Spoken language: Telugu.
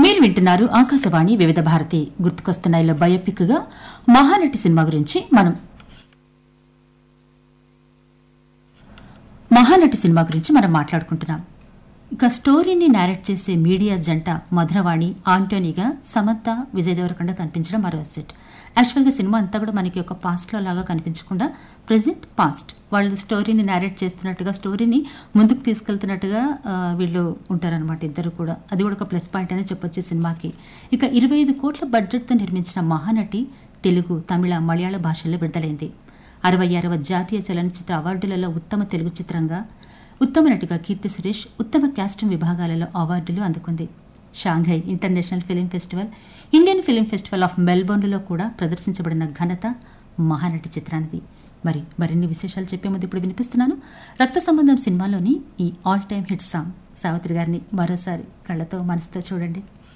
మీరు వింటున్నారు ఆకాశవాణి వివిధ భారతి గుర్తుకొస్తున్నాయిలో బయోపిక్ గా మహానటి సినిమా గురించి మనం మహానటి సినిమా గురించి మనం మాట్లాడుకుంటున్నాం ఇక స్టోరీని నేరేట్ చేసే మీడియా జంట మధురవాణి ఆంటోనీగా సమంత విజయ్ దేవరకొండ కనిపించడం మరో సెట్ యాక్చువల్గా సినిమా అంతా కూడా మనకి ఒక పాస్ట్లో లాగా కనిపించకుండా ప్రజెంట్ పాస్ట్ వాళ్ళు స్టోరీని నేరేట్ చేస్తున్నట్టుగా స్టోరీని ముందుకు తీసుకెళ్తున్నట్టుగా ఆ, వీళ్ళు ఉంటారనమాట ఇద్దరు కూడా అది కూడా ఒక ప్లస్ పాయింట్ అనే చెప్పొచ్చు ఈ సినిమాకి ఇక ఇరవై ఐదు కోట్ల బడ్జెట్తో నిర్మించిన మహానటి తెలుగు తమిళ మలయాళ భాషల్లో విడుదలైంది అరవై ఆరవ జాతీయ చలనచిత్ర అవార్డులలో ఉత్తమ తెలుగు చిత్రంగా ఉత్తమ నటిగా కీర్తి సురేష్ ఉత్తమ క్యాస్టింగ్ విభాగాలలో అవార్డులు అందుకుంది Shanghai international film festival Indian film festival of మెల్బోర్న్లో కూడా ప్రదర్శించబడిన ఘనత మహానటి చిత్రానిది మరి మరిన్ని విశేషాలు చెప్పే ముందు ఇప్పుడు వినిపిస్తున్నాను రక్త సంబంధం సినిమాలోని ఈ all time hit song Savitri గారిని మరోసారి కళ్ళతో మనసుతో చూడండి